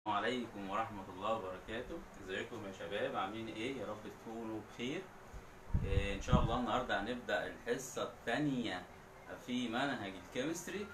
عليكم ورحمة الله وبركاته ازيكم يا شباب عاملين ايه يا رب تكونوا بخير إيه ان شاء الله النهاردة هنبدأ الحصة الثانية في منهج الكيمستري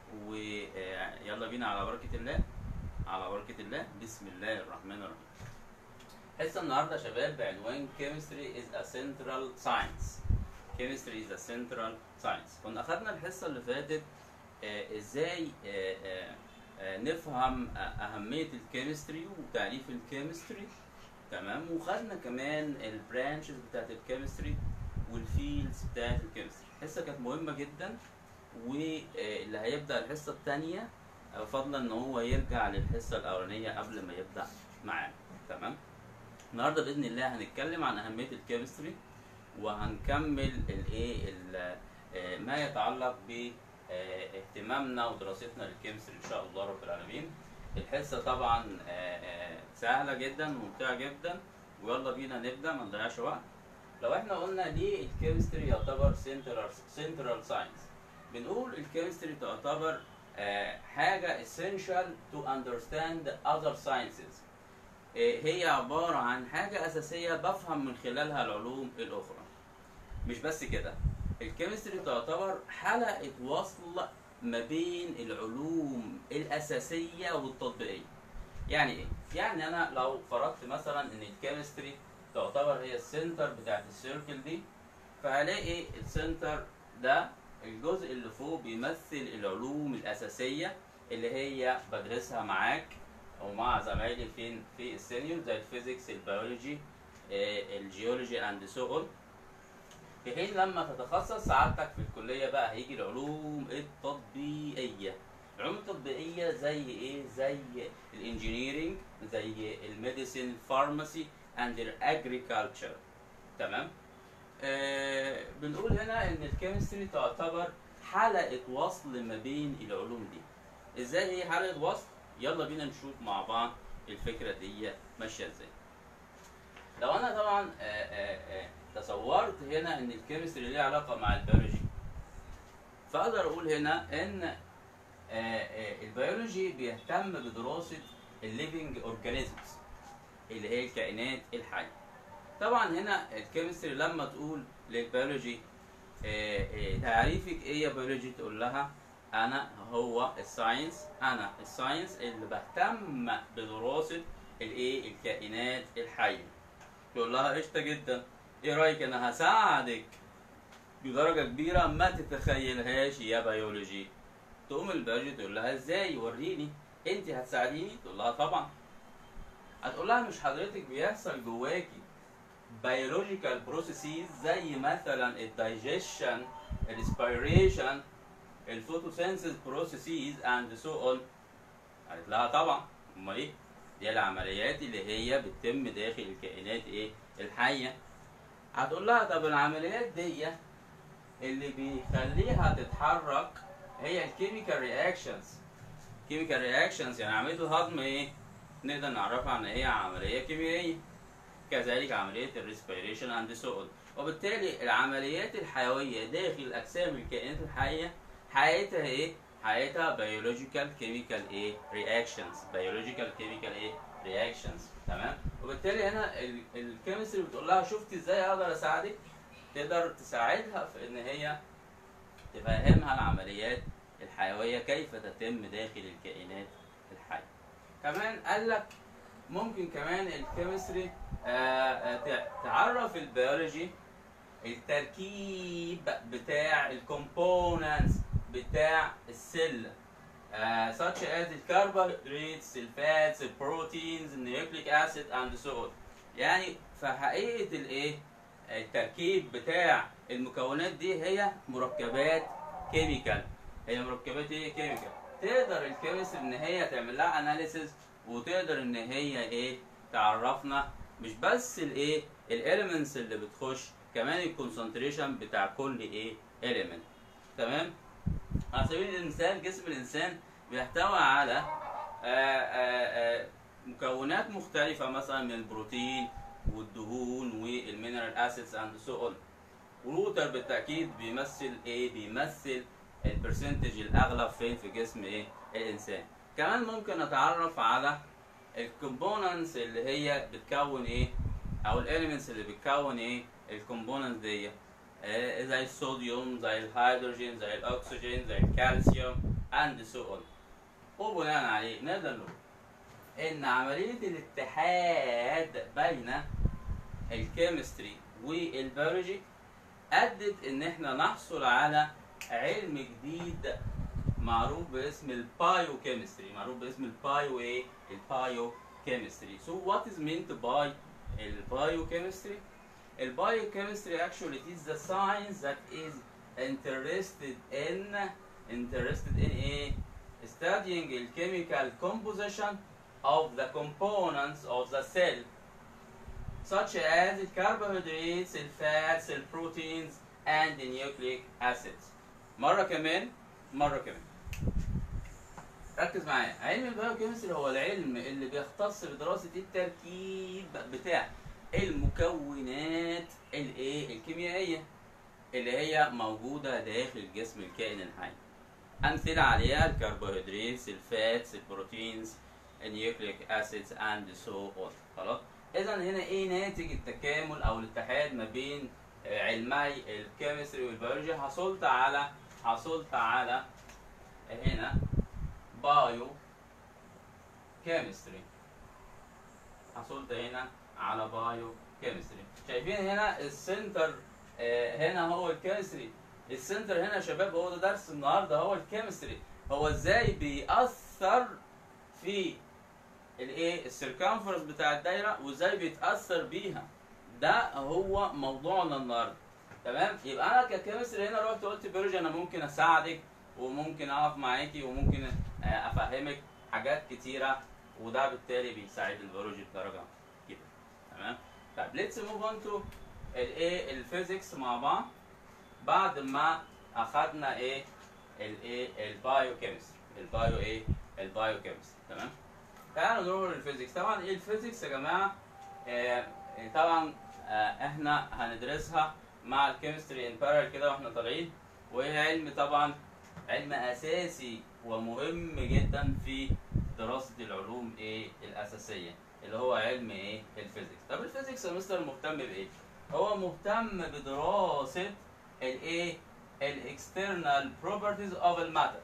ويلا بينا على بركة الله على بركة الله بسم الله الرحمن الرحيم حصة النهاردة يا شباب بعنوان Chemistry is a central science Chemistry is a central science كنا أخدنا الحصة اللي فاتت آه ازاي آه آه آه، نفهم آه، أهمية الكيمستري وتعريف الكيمستري تمام وخدنا كمان البرانشز بتاعت الكيمستري والفيلدز بتاعت الكيمستري الحصة كانت مهمة جدا واللي هيبدأ الحصة التانية آه، فضلا ان هو يرجع للحصة الأولانية قبل ما يبدأ معانا تمام النهارده بإذن الله هنتكلم عن أهمية الكيمستري وهنكمل الايه ال- آه، ما يتعلق ب آه، اهتمامنا ودراستنا للكيمستري ان شاء الله رب العالمين الحصه طبعا آه، آه، سهله جدا وممتعه جدا ويلا بينا نبدا ما نضيعش وقت لو احنا قلنا ليه الكيمستري يعتبر سنترال سنترال ساينس بنقول الكيمستري تعتبر آه، حاجه essential to understand other sciences آه، هي عباره عن حاجه اساسيه بفهم من خلالها العلوم الاخرى مش بس كده الكيمستري تعتبر حلقة وصل ما بين العلوم الأساسية والتطبيقية يعني إيه؟ يعني أنا لو فرضت مثلا إن الكيمستري تعتبر هي السنتر بتاعت السيركل دي فهلاقي السنتر ده الجزء اللي فوق بيمثل العلوم الأساسية اللي هي بدرسها معاك أو مع زمايلي فين في السينيور زي الفيزيكس البيولوجي آه، الجيولوجي اند سو اون في حين لما تتخصص سعادتك في الكلية بقى هيجي العلوم التطبيقية العلوم التطبيقية زي ايه؟ زي الانجينيرينج زي الميديسين الفارماسي اند الاجريكلتشر تمام؟ آه بنقول هنا ان الكيمستري تعتبر حلقة وصل ما بين العلوم دي ازاي هي حلقة وصل؟ يلا بينا نشوف مع بعض الفكرة دي ماشية ازاي لو انا طبعا آه آه آه تصورت هنا ان الكيمستري ليه علاقه مع البيولوجي فاقدر اقول هنا ان آه، آه، البيولوجي بيهتم بدراسه الليفنج اورجانيزمز اللي هي الكائنات الحيه طبعا هنا الكيمستري لما تقول للبيولوجي آه، آه، تعريفك ايه يا بيولوجي تقول لها انا هو الساينس انا الساينس اللي بهتم بدراسه الايه الكائنات الحيه تقول لها قشطه جدا ايه رايك انا هساعدك بدرجه كبيره ما تتخيلهاش يا بيولوجي تقوم البيولوجي تقول لها ازاي وريني انت هتساعديني تقول لها طبعا هتقول لها مش حضرتك بيحصل جواكي بيولوجيكال بروسيسز زي مثلا الدايجيشن الريسبيريشن الفوتوسينثيز بروسيسز اند سو اون قالت لها طبعا امال ايه دي العمليات اللي هي بتتم داخل الكائنات ايه الحيه هتقول لها طب العمليات دي اللي بيخليها تتحرك هي الكيميكال رياكشنز كيميكال رياكشنز يعني عمليه الهضم ايه نقدر نعرفها ان هي عمليه كيميائيه كذلك عمليه الريسبيريشن اند سو اون وبالتالي العمليات الحيويه داخل اجسام الكائنات الحيه حياتها ايه حياتها بيولوجيكال كيميكال ايه رياكشنز بيولوجيكال كيميكال ايه رياكشنز تمام وبالتالي هنا ال- الكيمستري بتقول لها شفتي ازاي اقدر اساعدك تقدر تساعدها في ان هي تفهمها العمليات الحيويه كيف تتم داخل الكائنات الحيه كمان قال لك ممكن كمان الكيمستري آه، آه، تع- تعرف البيولوجي التركيب بتاع الكومبوننتس بتاع السيل uh, such as the carbohydrates, the fats, the proteins, the nucleic acid and so on. يعني فحقيقة الايه التركيب بتاع المكونات دي هي مركبات كيميكال هي مركبات ايه كيميكال تقدر الكيمستري ان هي تعمل لها اناليسيز وتقدر ان هي ايه تعرفنا مش بس الايه الاليمنتس اللي بتخش كمان الكونسنتريشن بتاع كل ايه اليمنت تمام على سبيل المثال جسم الانسان بيحتوي على آه، آه، آه، مكونات مختلفة مثلا من البروتين والدهون والمينرال اسيدز اند سو اون والوتر بالتأكيد بيمثل ايه بيمثل البرسنتج الاغلب فين في جسم ايه الانسان كمان ممكن نتعرف على الكومبوننتس اللي هي بتكون ايه او الاليمنتس اللي بتكون ايه الكومبوننتس دي آه، زي الصوديوم زي الهيدروجين زي الاكسجين زي الكالسيوم اند سو اون وبناء عليه نقدر نقول ان عمليه الاتحاد بين الكيمستري والبيولوجي ادت ان احنا نحصل على علم جديد معروف باسم البايو كيمستري معروف باسم البايو ايه البايو كيمستري so what is meant by البايو كيمستري البايو كيمستري actually it is the science that is interested in interested in a studying the chemical composition of the components of the cell such as the carbohydrates, the fats, the proteins and the nucleic acids مرة كمان مرة كمان ركز معايا علم البايوكيمستري هو العلم اللي بيختص بدراسة التركيب بتاع المكونات الايه الكيميائية اللي هي موجودة داخل جسم الكائن الحي أمثلة عليها الكربوهيدرات الفاتس البروتينز النيوكليك اسيدز اند سو اون خلاص اذا هنا ايه ناتج التكامل او الاتحاد ما بين آه، علمي الكيمستري والبيولوجي حصلت على حصلت على هنا بايو كيمستري حصلت هنا على بايو كيمستري شايفين هنا السنتر آه، هنا هو الكيمستري السنتر هنا يا شباب هو ده درس النهارده هو الكيمستري هو ازاي بيأثر في الايه السيركمفرنس بتاع الدايره وازاي بيتاثر بيها ده هو موضوعنا النهارده تمام يبقى انا ككيمستري هنا رحت قلت بيولوجي انا ممكن اساعدك وممكن اقف معاكي وممكن آه، افهمك حاجات كتيره وده بالتالي بيساعد البيولوجي بدرجه كده تمام طب ليتس موف اون تو الايه الفيزيكس مع بعض بعد ما اخدنا ايه الايه البايو كيمستري البايو ايه البايو كيمستري تمام تعالوا نروح للفيزيكس طبعا ايه الفيزيكس يا جماعه آه طبعا آه احنا هندرسها مع الكيمستري ان بارل كده واحنا طالعين وهي علم طبعا علم اساسي ومهم جدا في دراسه العلوم ايه الاساسيه اللي هو علم ايه الفيزيكس طب الفيزيكس يا مستر مهتم بايه هو مهتم بدراسه الايه الاكسترنال بروبرتيز اوف الماتر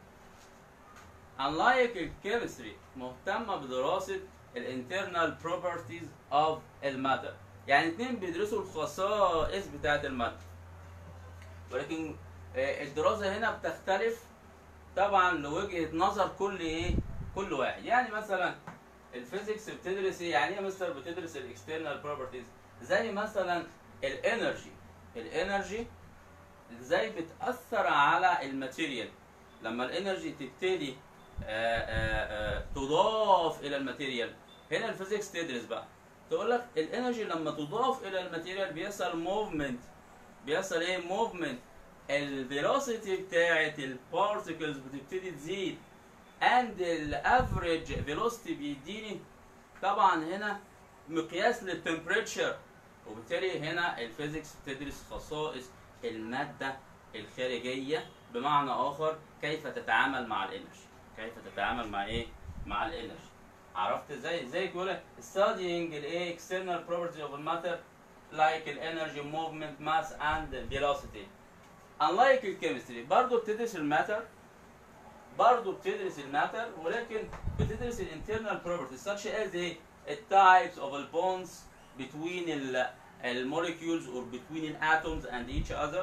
unlike الكيمستري مهتمه بدراسه الانترنال بروبرتيز اوف الماتر يعني اتنين بيدرسوا الخصائص بتاعه الماتر ولكن آه، الدراسه هنا بتختلف طبعا لوجهه نظر كل ايه كل واحد يعني مثلا الفيزيكس بتدرس ايه يعني ايه يا مستر بتدرس الاكسترنال بروبرتيز زي مثلا الانرجي الانرجي ازاي بتاثر على الماتيريال لما الانرجي تبتدي آه، آه، آه، تضاف الى الماتيريال هنا الفيزيكس تدرس بقى تقول لك الانرجي لما تضاف الى الماتيريال بيحصل موفمنت بيحصل ايه موفمنت الفيلوسيتي بتاعت البارتكلز بتبتدي تزيد اند الافريج فيلوسيتي بيديني طبعا هنا مقياس للتمبريتشر وبالتالي هنا الفيزيكس بتدرس خصائص الماده الخارجيه بمعنى اخر كيف تتعامل مع الانرجي كيف تتعامل مع ايه مع الانرجي عرفت ازاي ازاي يقول studying الايه external properties of matter like الانرجي movement mass and velocity unlike الكيمستري برضه بتدرس الماتر برضه بتدرس الماتر ولكن بتدرس الانترنال properties such as ايه التايبس of the bonds between ال الموليكيولز or between الاتومز and each other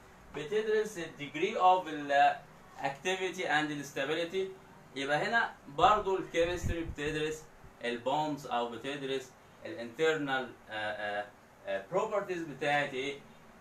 بتدرس ال degree of ال activity and ال stability يبقى هنا برضو الكيمستري بتدرس البونز او بتدرس الانترنال بروبرتيز بتاعت ايه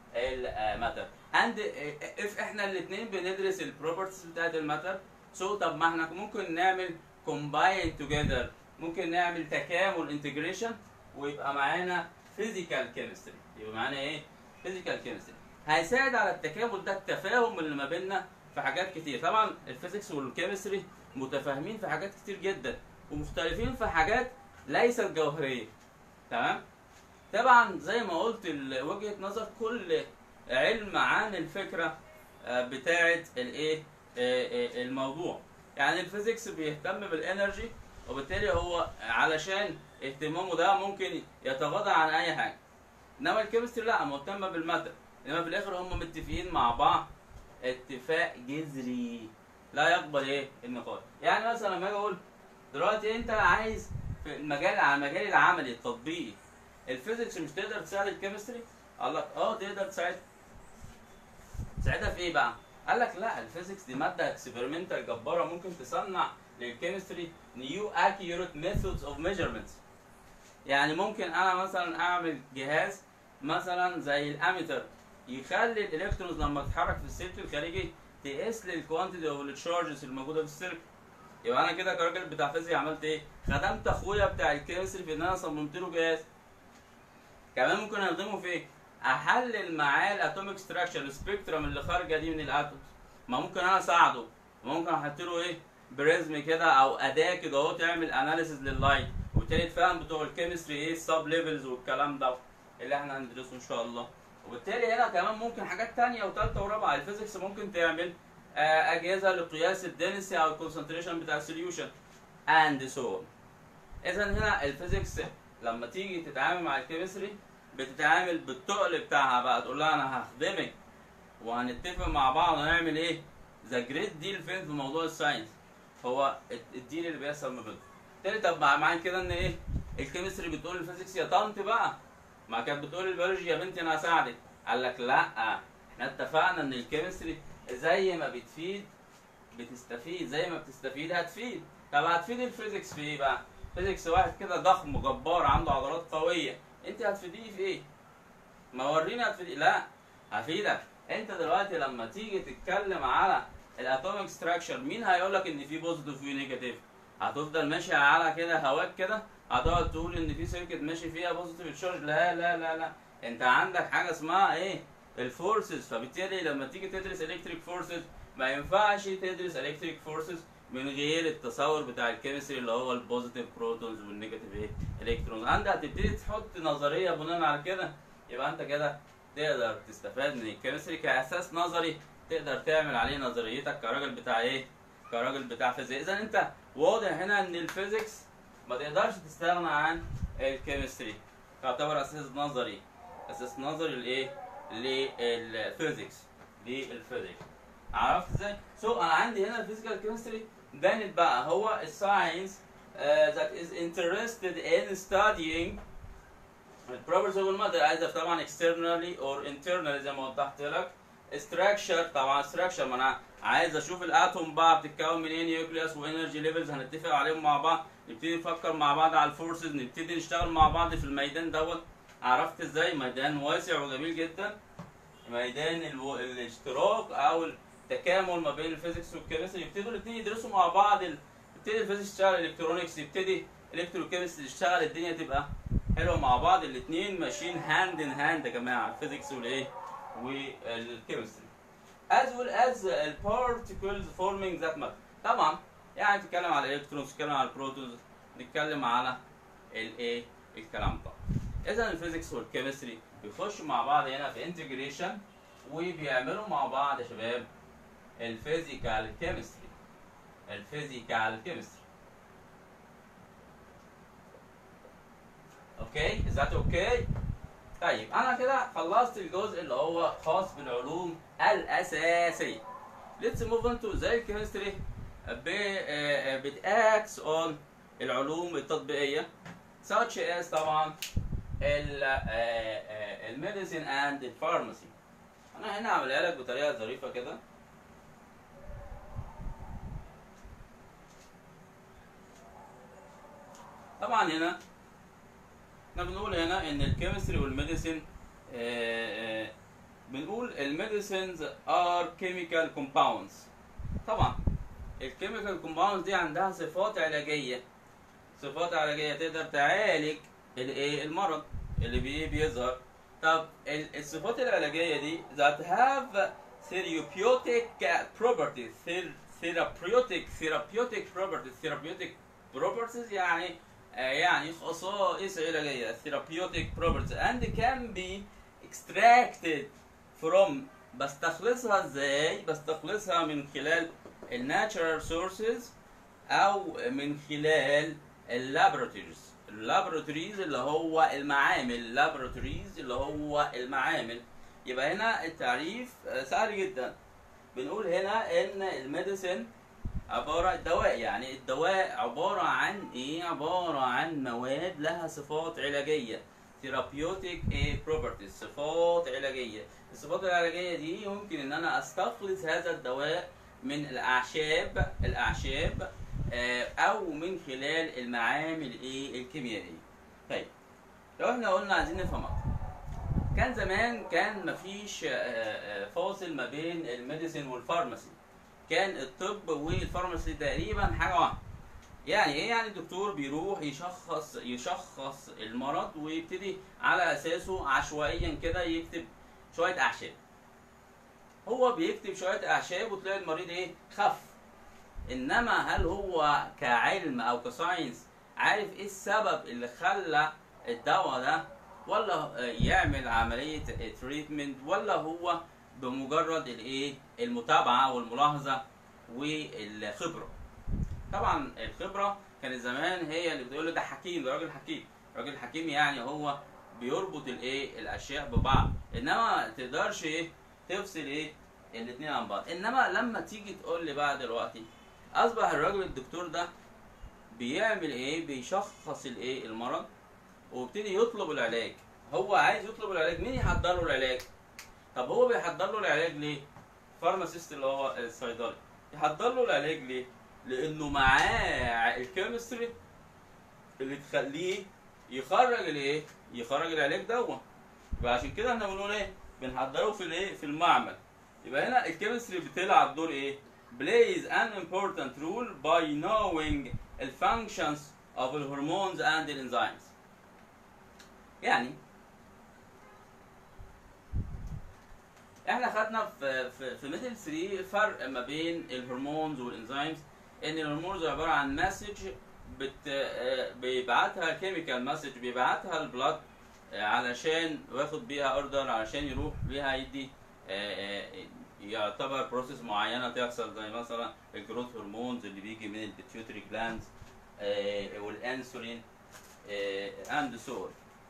الماتر اند اف احنا الاثنين بندرس البروبرتيز بتاعت الماتر سو طب ما احنا ممكن نعمل كومباين توجذر ممكن نعمل تكامل انتجريشن ويبقى معانا فيزيكال كيمستري يبقى معانا ايه فيزيكال كيمستري هيساعد على التكامل ده التفاهم اللي ما بيننا في حاجات كتير طبعا الفيزيكس والكيمستري متفاهمين في حاجات كتير جدا ومختلفين في حاجات ليست جوهريه تمام طبعا زي ما قلت ال- وجهه نظر كل علم عن الفكره آه، بتاعه الايه آه، آه، الموضوع يعني الفيزيكس بيهتم بالانرجي وبالتالي هو علشان اهتمامه ده ممكن يتغاضى عن اي حاجه انما الكيمستري لا مهتمه بالماده انما في الاخر هم متفقين مع بعض اتفاق جذري لا يقبل ايه النقاش يعني مثلا لما اجي اقول دلوقتي انت عايز في المجال على المجال العملي التطبيقي الفيزيكس مش تقدر تساعد الكيمستري قال لك اه تقدر تساعد تساعدها في ايه بقى قال لك لا الفيزيكس دي ماده اكسبيرمنتال جباره ممكن تصنع للكيمستري نيو accurate methods of measurements يعني ممكن انا مثلا اعمل جهاز مثلا زي الاميتر يخلي الالكترونز لما تتحرك في السلك الخارجي تقيس لي الكوانتيتي اوف التشارجز الموجوده في السلك يبقى انا كده كراجل بتاع فيزياء عملت ايه؟ خدمت اخويا بتاع الكيمستري في ان انا صممت له جهاز كمان ممكن اخدمه في ايه؟ احلل معاه الاتوميك ستراكشر السبيكترم اللي خارجه دي من الاتومز ما ممكن انا اساعده ممكن احط له ايه؟ بريزم كده او اداه كده اهو تعمل اناليسيز لللايت وبالتالي تفهم بتوع الكيمستري ايه السب ليفلز والكلام ده اللي احنا هندرسه ان شاء الله وبالتالي هنا كمان ممكن حاجات تانية وثالثة ورابعة الفيزيكس ممكن تعمل آه، أجهزة لقياس الدنسي أو الكونسنتريشن بتاع السوليوشن and so on. إذا هنا الفيزيكس لما تيجي تتعامل مع الكيمستري بتتعامل بالتقل بتاعها بقى تقول لها أنا هخدمك وهنتفق مع بعض هنعمل إيه؟ ذا جريت ديل فين في موضوع الساينس هو الديل اللي بيحصل ما بينهم. تاني طب مع معنى كده إن إيه؟ الكيمستري بتقول للفيزيكس يا طنط بقى ما كانت بتقول البيولوجي يا بنتي انا هساعدك قال لك لا احنا اتفقنا ان الكيمستري زي ما بتفيد بتستفيد زي ما بتستفيد هتفيد طب هتفيد الفيزيكس في ايه بقى فيزيكس واحد كده ضخم جبار عنده عضلات قويه انت هتفيديه في ايه ما وريني هتفيديه لا هفيدك انت دلوقتي لما تيجي تتكلم على الاتوميك ستراكشر مين هيقول لك ان في بوزيتيف وفي نيجاتيف هتفضل ماشي على كده هواك كده هتقعد تقول ان في سيركت ماشي فيها بوزيتيف تشارج لا لا لا لا انت عندك حاجه اسمها ايه الفورسز فبالتالي لما تيجي تدرس الكتريك فورسز ما ينفعش تدرس الكتريك فورسز من غير التصور بتاع الكيمستري اللي هو البوزيتيف بروتونز والنيجاتيف ايه الكترونز انت هتبتدي تحط نظريه بناء على كده يبقى انت كده تقدر تستفاد من الكيمستري كاساس نظري تقدر تعمل عليه نظريتك كراجل بتاع ايه كراجل بتاع فيزياء اذا انت واضح هنا ان الفيزيكس ما تقدرش تستغنى عن الكيمستري تعتبر اساس نظري اساس نظري لايه للفيزيكس للفيزيكس عرفت ازاي سو so, انا عندي هنا الفيزيكال كيمستري بانت بقى هو الساينس uh, that is interested in studying البروبرتيز اوف المادة عايزة طبعا externally or internally زي ما وضحت لك structure طبعا structure ما انا عايز اشوف الاتوم بقى بتتكون من ايه نيوكليوس وانرجي ليفلز هنتفق عليهم مع بعض نبتدي نفكر مع بعض على الفورسز نبتدي نشتغل مع بعض في الميدان دوت عرفت ازاي ميدان واسع وجميل جدا ميدان الو... الاشتراك او التكامل ما بين الفيزيكس والكيمستري يبتدوا الاثنين يدرسوا مع بعض ال... يبتدي الفيزيكس يشتغل الكترونكس يبتدي الكتروكيمستري يشتغل الدنيا تبقى حلوه مع بعض الاثنين ماشيين هاند ان هاند يا جماعه الفيزيكس والايه والكيمستري as well as the particles forming that matter طبعا يعني تتكلم على الالكترونز تتكلم على البروتونز نتكلم على الايه الكلام ده اذا الفيزيكس والكيمستري بيخشوا مع بعض هنا في انتجريشن وبيعملوا مع بعض يا شباب الفيزيكال كيمستري الفيزيكال كيمستري اوكي از ذات اوكي طيب انا كده خلصت الجزء اللي هو خاص بالعلوم الاساسيه ليتس موف اون تو ازاي الكيمستري بتاكس اون العلوم التطبيقيه such as طبعا الميديسين اند الفارماسي انا هنا هعملها لك بطريقه ظريفه كده طبعا هنا احنا بنقول هنا ان الكيمستري والميديسين بنقول الميديسينز ار كيميكال كومباوندز طبعا الكيميكال كومباوندز دي عندها صفات علاجيه صفات علاجيه تقدر تعالج الايه المرض اللي بي بيظهر طب الصفات العلاجيه دي that have therapeutic properties therapeutic therapeutic properties therapeutic properties يعني يعني خصائص علاجيه therapeutic properties and can be extracted from بستخلصها ازاي بستخلصها من خلال الناتشرال سورسز او من خلال اللابراتوريز اللابراتوريز اللي هو المعامل اللابراتوريز اللي هو المعامل يبقى هنا التعريف آه، سهل جدا بنقول هنا ان الميديسن عبارة دواء يعني الدواء عبارة عن ايه عبارة عن مواد لها صفات علاجية ثيرابيوتيك ايه بروبرتيز صفات علاجية الصفات العلاجية دي يمكن ان انا استخلص هذا الدواء من الاعشاب الاعشاب آه، او من خلال المعامل ايه الكيميائية طيب لو احنا قلنا عايزين نفهم اكتر كان زمان كان مفيش آه، آه، فاصل ما بين الميديسين والفارماسي كان الطب والفارماسي تقريبا حاجه واحده يعني ايه يعني الدكتور بيروح يشخص يشخص المرض ويبتدي على اساسه عشوائيا كده يكتب شويه اعشاب هو بيكتب شويه اعشاب وتلاقي المريض ايه خف انما هل هو كعلم او كساينس عارف ايه السبب اللي خلى الدواء ده ولا يعمل عمليه تريتمنت ولا هو بمجرد الايه المتابعه والملاحظه والخبره طبعا الخبره كانت زمان هي اللي بتقول له ده حكيم ده راجل حكيم راجل حكيم يعني هو بيربط الايه الاشياء ببعض انما ما تقدرش ايه تفصل ايه الاثنين عن بعض انما لما تيجي تقول لي بقى دلوقتي اصبح الراجل الدكتور ده بيعمل ايه بيشخص الايه المرض ويبتدي يطلب العلاج هو عايز يطلب العلاج مين يحضر له العلاج طب هو بيحضر له العلاج ليه فارماسيست اللي هو الصيدلي يحضر له العلاج ليه لانه معاه الكيمستري اللي تخليه يخرج الايه يخرج العلاج دوت فعشان كده احنا بنقول ايه بنحضره في الايه في المعمل يبقى هنا الكيمستري بتلعب دور ايه plays an important role by knowing the functions of the hormones and the enzymes يعني احنا خدنا في في في ميثل 3 فرق ما بين الهرمونز والانزيمز ان الهرمونز عباره عن مسج بت آه، بيبعتها كيميكال مسج بيبعتها البلاد علشان ياخد بيها اوردر علشان يروح بيها يدي آه، آه، يعتبر بروسيس معينه تحصل زي مثلا الجروث هرمونز اللي بيجي من البيتيوتري جلاندز والانسولين اند سو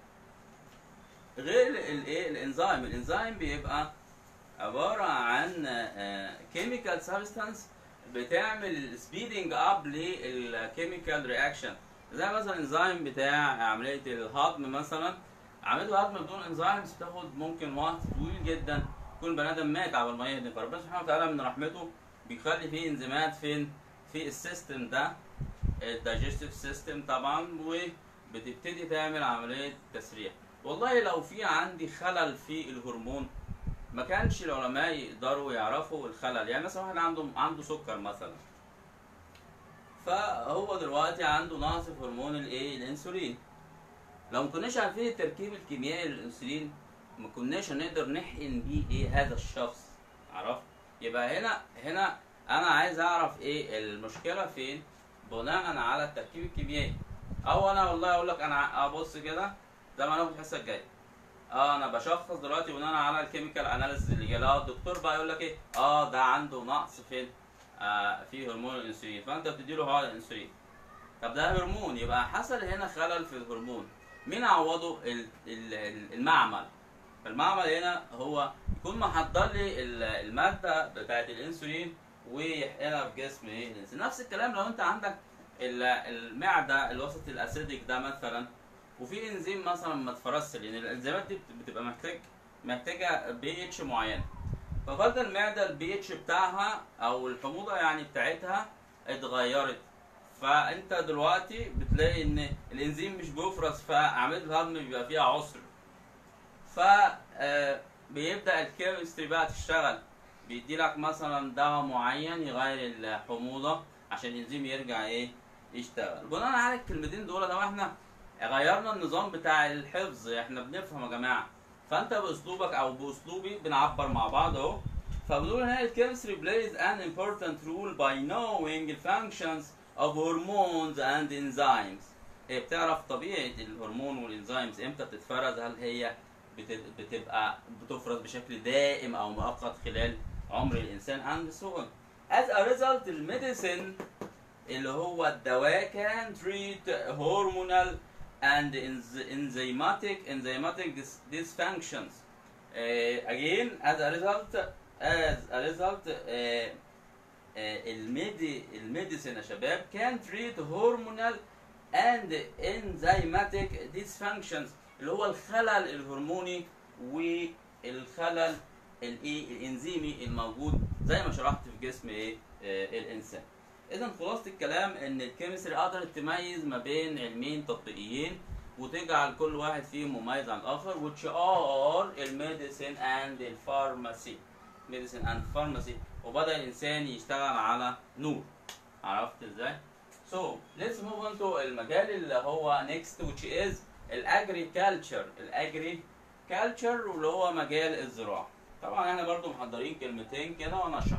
غير الايه الانزيم الانزيم بيبقى عباره عن كيميكال سبستانس بتعمل سبيدنج اب للكيميكال رياكشن زي مثلا انزيم بتاع عمليه الهضم مثلا عمليه الهضم بدون انزيمز بتاخد ممكن وقت طويل جدا يكون بني ادم مات قبل ما يهضم فربنا سبحانه وتعالى من رحمته بيخلي فيه انزيمات فين في السيستم ده الدايجستيف سيستم طبعا وبتبتدي تعمل عمليه تسريع والله لو في عندي خلل في الهرمون ما كانش العلماء يقدروا يعرفوا الخلل يعني مثلا واحد عنده عنده سكر مثلا فهو دلوقتي عنده نقص في هرمون الايه الانسولين لو ما كناش عارفين التركيب الكيميائي للانسولين ما كناش هنقدر نحقن بيه ايه هذا الشخص عرفت يبقى هنا هنا انا عايز اعرف ايه المشكله فين بناء على التركيب الكيميائي او انا والله اقول لك انا ابص كده زي ما هناخد الحصه الجايه اه انا بشخص دلوقتي بناء على الكيميكال اناليسيس اللي جاي اه الدكتور بقى يقول لك ايه اه ده عنده نقص فين آه في هرمون الانسولين فانت بتدي له هو الانسولين طب ده هرمون يبقى حصل هنا خلل في الهرمون مين عوضه ال- ال- ال- المعمل فالمعمل هنا هو يكون محضر لي ال- الماده بتاعت الانسولين ويحقنها في جسم ايه الانسان نفس الكلام لو انت عندك ال- المعده الوسط الاسيديك ده مثلا وفي انزيم مثلا ما اتفرزش لان الانزيمات دي بت- بتبقى محتاج محتاجه بي اتش معين ففرض المعده البي اتش بتاعها او الحموضه يعني بتاعتها اتغيرت فانت دلوقتي بتلاقي ان الانزيم مش بيفرز فعمليه الهضم بيبقى فيها عسر ف آه، بيبدا الكيمستري بقى تشتغل بيدي لك مثلا دواء معين يغير الحموضه عشان الانزيم يرجع ايه يشتغل بناء على الكلمتين دول لو احنا غيرنا النظام بتاع الحفظ احنا بنفهم يا جماعه فانت باسلوبك او باسلوبي بنعبر مع بعض اهو فبنقول هنا الكيمستري plays an important role by knowing the functions of hormones and enzymes هي بتعرف طبيعة الهرمون والانزيمز امتى بتتفرز هل هي بت- بتبقى بتفرز بشكل دائم او مؤقت خلال عمر الانسان and so on. As a result الميديسين اللي هو الدواء can treat hormonal and enz- enzymatic enzymatic dis- dysfunctions uh, again as a result as a result uh, الميدي الميديسين يا شباب can treat hormonal and enzymatic dysfunctions اللي هو الخلل الهرموني والخلل الايه الانزيمي الموجود زي ما شرحت في جسم ايه آه، الانسان اذا خلاصه الكلام ان الكيمستري قدرت تميز ما بين علمين تطبيقيين وتجعل كل واحد فيهم مميز عن الاخر which are الميديسين اند الفارماسي ميديسين اند فارماسي وبدا الانسان يشتغل على نور عرفت ازاي؟ So let's move on to المجال اللي هو next which is الagriculture الagriculture واللي هو مجال الزراعة طبعا احنا برضو محضرين كلمتين كده وانا اشرح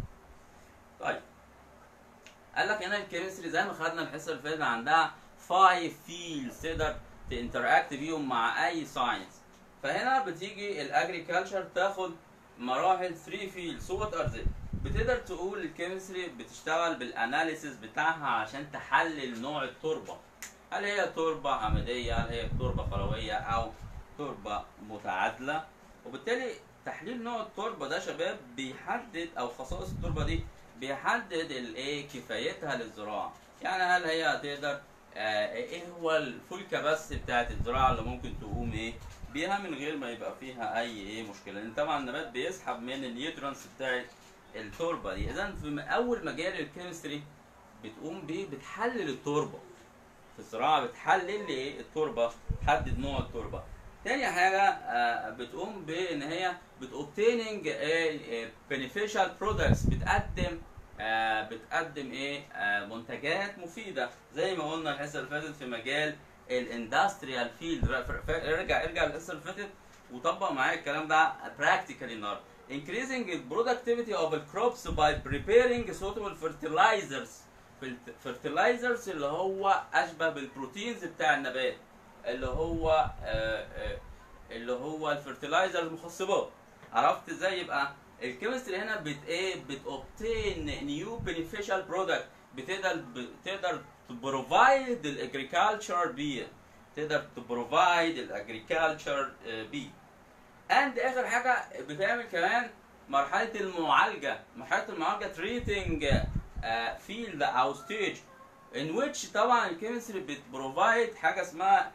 طيب قال لك هنا الكيمستري زي ما خدنا الحصه اللي فاتت عندها 5 fields تقدر تinteract بيهم مع اي ساينس فهنا بتيجي الاجريكلتشر تاخد مراحل 3 fields وات ار they بتقدر تقول الكيمستري بتشتغل بالاناليسيس بتاعها عشان تحلل نوع التربه هل هي تربه عموديه هل هي تربه قلويه او تربه متعادله وبالتالي تحليل نوع التربه ده شباب بيحدد او خصائص التربه دي بيحدد الايه كفايتها للزراعه يعني هل هي هتقدر آه ايه هو الفول كباستي بتاعت الزراعه اللي ممكن تقوم ايه بيها من غير ما يبقى فيها اي ايه مشكله لان طبعا النبات بيسحب من النيوترونز بتاعت التربه دي اذا في اول مجال الكيمستري بتقوم بيه بتحلل التربه في الزراعه بتحلل لي التربه تحدد نوع التربه تاني حاجة آه، بتقوم بإن هي بتوبتيننج beneficial products بتقدم آه، بتقدم ايه آه، منتجات مفيدة زي ما قلنا الحصة اللي فاتت في مجال الاندستريال فيلد ارجع ارجع الحصة اللي فاتت وطبق معايا الكلام ده براكتيكالي النهارده increasing the productivity of the crops by preparing suitable fertilizers fertilizers اللي هو اشبه بالبروتينز بتاع النبات اللي هو آه، آه، اللي هو الفرتلايزر المخصبات عرفت ازاي يبقى الكيمستري هنا بت ايه بتوبتين نيو بينيفيشال برودكت بتقدر بتقدر تبروفايد الاجريكلتشر بيه تقدر تبروفايد الاجريكلتشر بيه اند اخر حاجه بتعمل كمان مرحله المعالجه مرحله المعالجه تريتنج فيلد او ستيج in which طبعا الكيمستري بتبروفايد حاجه اسمها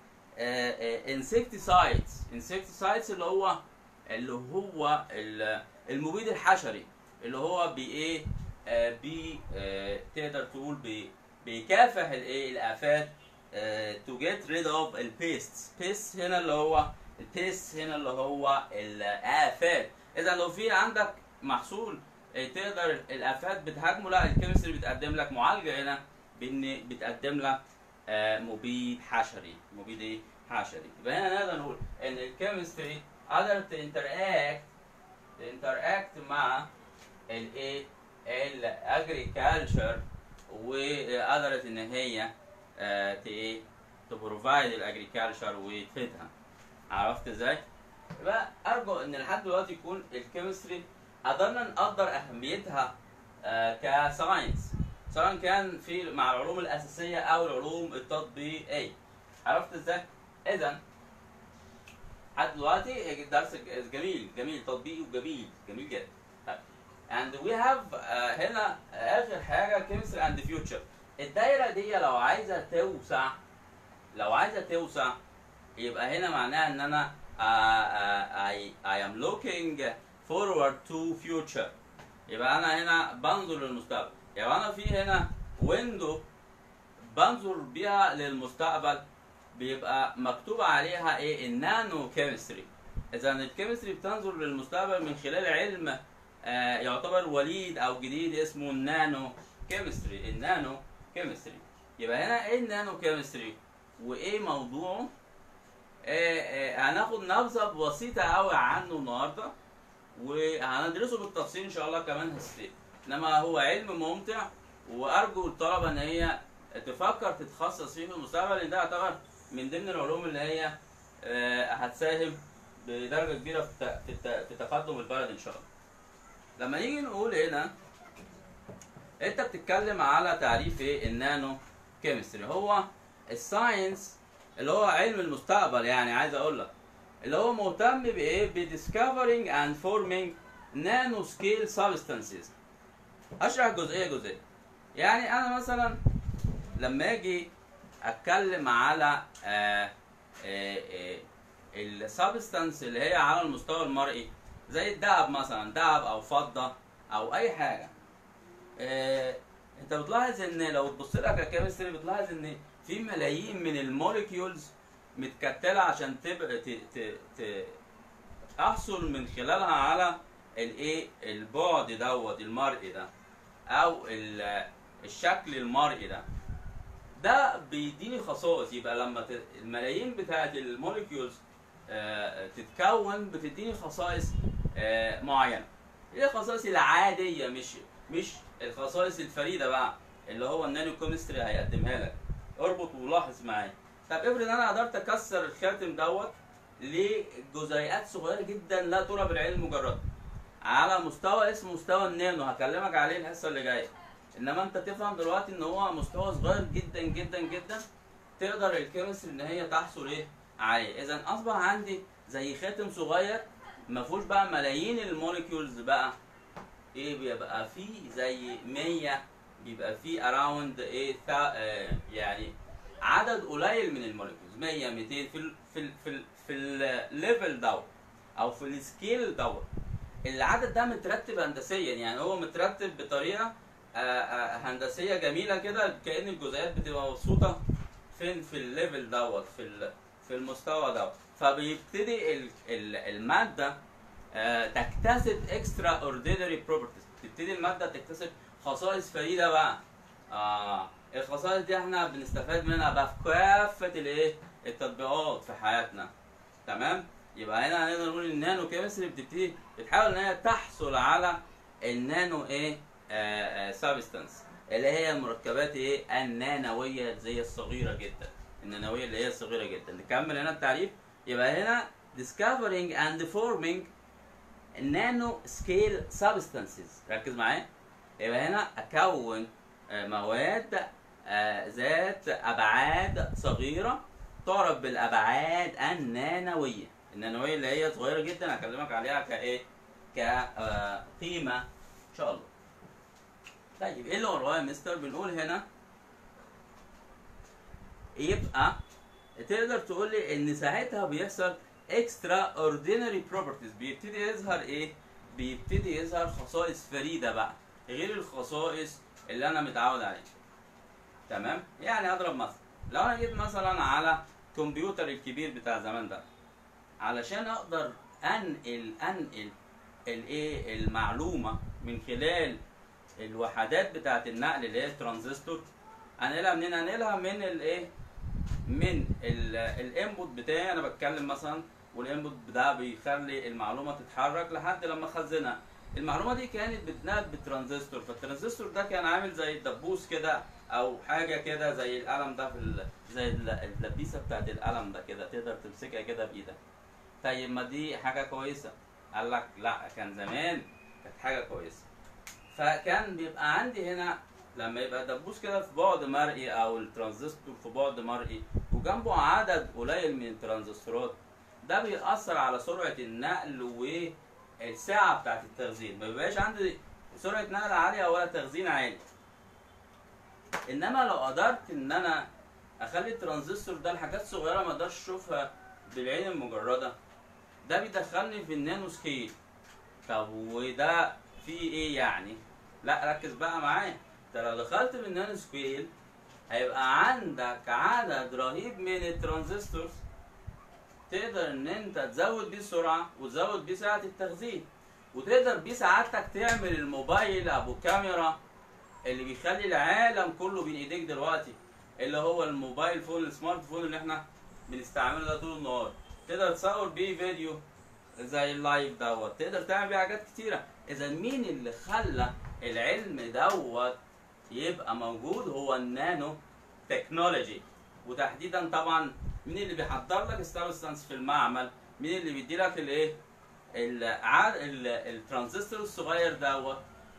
انسكتيسايدز انسكتيسايدز اللي هو اللي هو ال- المبيد الحشري اللي هو بي ايه آه، بي آه، تقدر تقول بي بيكافح الايه الافات تو جيت ريد اوف البيست بيست هنا اللي هو البيست هنا اللي هو الافات اذا لو في عندك محصول آه، تقدر الافات بتهاجمه لا الكيمستري بتقدم لك معالجه هنا بان بتقدم لك آه، مبيد حشري مبيد ايه حشري يبقى هنا نقدر نقول ان الكيمستري قدرت تنتراكت تنتراكت مع الايه الاجريكلتشر وقدرت ان هي آه، ت ايه تبروفايد الاجريكلتشر وتفيدها عرفت ازاي؟ يبقى ارجو ان لحد دلوقتي يكون الكيمستري قدرنا نقدر اهميتها آه، كساينس سواء كان في مع العلوم الاساسيه او العلوم التطبيقيه عرفت ازاي؟ اذا لحد دلوقتي درس جميل جميل تطبيقي وجميل جميل جدا طيب and we have آه، هنا اخر حاجه chemistry and future الدايره دي لو عايزه توسع لو عايزه توسع يبقى هنا معناها ان انا آه، آه، I, I am looking forward to future يبقى انا هنا بنظر للمستقبل يبقى انا في هنا ويندو بنظر بيها للمستقبل بيبقى مكتوب عليها ايه النانو كيمستري اذا الكيمستري بتنظر للمستقبل من خلال علم آه يعتبر وليد او جديد اسمه النانو كيمستري النانو كيمستري يبقى هنا ايه النانو كيمستري وايه موضوعه آه آه هناخد نبذه بسيطه قوي عنه النهارده وهندرسه بالتفصيل ان شاء الله كمان هستيت انما هو علم ممتع وارجو الطلبه ان هي تفكر تتخصص فيه في المستقبل لان ده يعتبر من ضمن العلوم اللي هي آه، هتساهم بدرجه كبيره في ت- في ت- في تقدم البلد ان شاء الله. لما نيجي نقول هنا انت بتتكلم على تعريف ايه النانو كيمستري هو الساينس اللي هو علم المستقبل يعني عايز اقول لك اللي هو مهتم بايه بديسكفرينج اند فورمينج نانو سكيل سبستانسز اشرح جزئيه جزئيه يعني انا مثلا لما اجي اتكلم على السبستانس اللي هي على المستوى المرئي زي الذهب مثلا ذهب او فضه او اي حاجه آه، انت بتلاحظ ان لو تبص لها ككيمستري بتلاحظ ان في ملايين من الموليكيولز متكتله عشان تبقى ت... ت... ت... احصل من خلالها على الايه البعد دوت المرئي ده او ال... الشكل المرئي ده ده بيديني خصائص يبقى لما ت... الملايين بتاعت الموليكيولز آه، تتكون بتديني خصائص آه، معينه هي الخصائص العاديه مش مش الخصائص الفريده بقى اللي هو النانو كيمستري هيقدمها لك اربط ولاحظ معايا طب افرض انا قدرت اكسر الخاتم دوت لجزيئات صغيره جدا لا ترى بالعين المجرده على مستوى اسمه مستوى النانو هكلمك عليه الحصه اللي جايه انما انت تفهم دلوقتي ان هو مستوى صغير جدا جدا جدا تقدر الكيمستري ان هي تحصل ايه عليه اذا اصبح عندي زي خاتم صغير ما فيهوش بقى ملايين الموليكيولز بقى ايه بيبقى فيه زي 100 بيبقى فيه اراوند ايه تا آه يعني عدد قليل من الموليكيولز 100 200 في ال في ال في ال في الليفل دوت او في السكيل دوت العدد ده مترتب هندسيا يعني هو مترتب بطريقه آه آه هندسيه جميله كده كان الجزيئات بتبقى مبسوطه فين في الليفل دوت في ال- في المستوى دوت فبيبتدي ال- ال- الماده آه، تكتسب اكسترا اوردينري بروبرتيز تبتدي الماده تكتسب خصائص فريده بقى آه الخصائص دي احنا بنستفاد منها بقى في كافه الايه التطبيقات في حياتنا تمام يبقى هنا هنقدر نقول النانو كيمستري بتبتدي بتحاول ان هي تحصل على النانو ايه سبستانس اللي هي المركبات ايه النانويه زي الصغيره جدا النانويه اللي هي الصغيره جدا نكمل هنا التعريف يبقى هنا discovering and forming نانو سكيل سبستانسز ركز معايا يبقى هنا اكون آه، مواد آه، ذات ابعاد صغيره تعرف بالابعاد النانويه النانويه اللي هي صغيره جدا هكلمك عليها كايه كقيمه ان شاء الله طيب ايه اللي وراه يا مستر بنقول هنا يبقى تقدر تقول لي ان ساعتها بيحصل اكسترا اوردينري بروبرتيز بيبتدي يظهر ايه بيبتدي يظهر خصائص فريده بقى غير الخصائص اللي انا متعود عليها تمام يعني اضرب مثلا لو انا جيت مثلا على الكمبيوتر الكبير بتاع زمان ده علشان اقدر انقل انقل الايه المعلومه من خلال الوحدات بتاعه النقل اللي هي الترانزستور انقلها منين انقلها من الايه من الانبوت بتاعي انا بتكلم مثلا والانبوت ده بيخلي المعلومه تتحرك لحد لما اخزنها المعلومه دي كانت بتنقل بالترانزستور فالترانزستور ده كان عامل زي الدبوس كده او حاجه كده زي القلم ده في ال... زي ال- الدبيسه بتاعت القلم ده كده تقدر تمسكها كده بايدك طيب ما دي حاجه كويسه قال لك لا كان زمان كانت حاجه كويسه فكان بيبقى عندي هنا لما يبقى دبوس كده في بعد مرئي او الترانزستور في بعد مرئي وجنبه عدد قليل من الترانزستورات ده بيأثر على سرعة النقل والسعة بتاعت التخزين ما بيبقاش عندي سرعة نقل عالية ولا تخزين عالي انما لو قدرت ان انا اخلي الترانزستور ده لحاجات صغيرة ما اقدرش اشوفها بالعين المجردة ده بيدخلني في النانو سكيل طب وده فيه ايه يعني لا ركز بقى معايا انت لو دخلت في النانو سكيل هيبقى عندك عدد رهيب من الترانزستورز تقدر ان انت تزود بيه السرعه وتزود بيه سعه التخزين وتقدر بيه سعادتك تعمل الموبايل ابو كاميرا اللي بيخلي العالم كله بين ايديك دلوقتي اللي هو الموبايل فون السمارت فون اللي احنا بنستعمله ده طول النهار تقدر تصور بيه فيديو زي اللايف دوت تقدر تعمل بيه حاجات كتيره اذا مين اللي خلى العلم دوت يبقى موجود هو النانو تكنولوجي وتحديدا طبعا مين اللي بيحضر لك السبستانس في المعمل مين اللي بيدي لك الايه الع- ال- الترانزستور الصغير دوت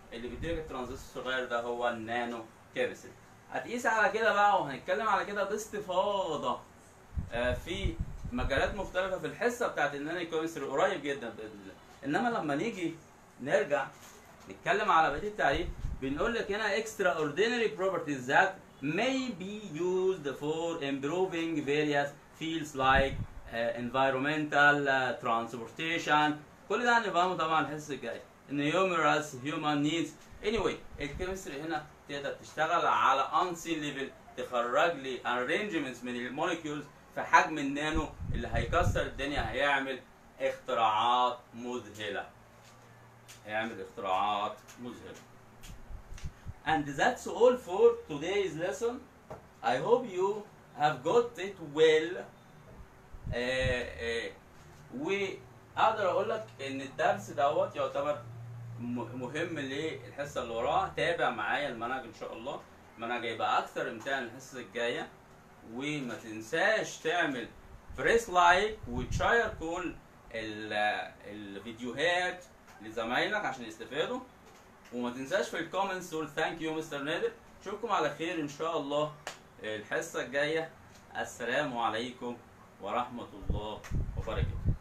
اللي بيديلك الترانزستور الصغير ده هو النانو كيمستري هتقيس على كده بقى وهنتكلم على كده باستفاضه آه، في مجالات مختلفه في الحصه بتاعت النانو كيمستري قريب جدا باذن الله انما لما نيجي نرجع نتكلم على بقيه التعريف بنقول لك هنا extraordinary properties that may be used for improving various fields like uh, environmental uh, transportation كل ده هنفهمه طبعا الحصه الجايه numerous human needs anyway الكيمستري هنا تقدر تشتغل على unseen level تخرج لي arrangements من الموليكيولز في حجم النانو اللي هيكسر الدنيا هيعمل اختراعات مذهله هيعمل اختراعات مذهله And that's all for today's lesson. I hope you have got it well. آه، آه، واقدر اقول لك ان الدرس دوت يعتبر م- مهم للحصه اللي وراها تابع معايا المنهج ان شاء الله المنهج هيبقى اكثر امتاعا الحصه الجايه وما تنساش تعمل بريس لايك وتشير كل ال- الفيديوهات لزمايلك عشان يستفادوا وما تنساش في الكومنتس تقول ثانك يو مستر نادر اشوفكم على خير ان شاء الله الحصه الجايه السلام عليكم ورحمه الله وبركاته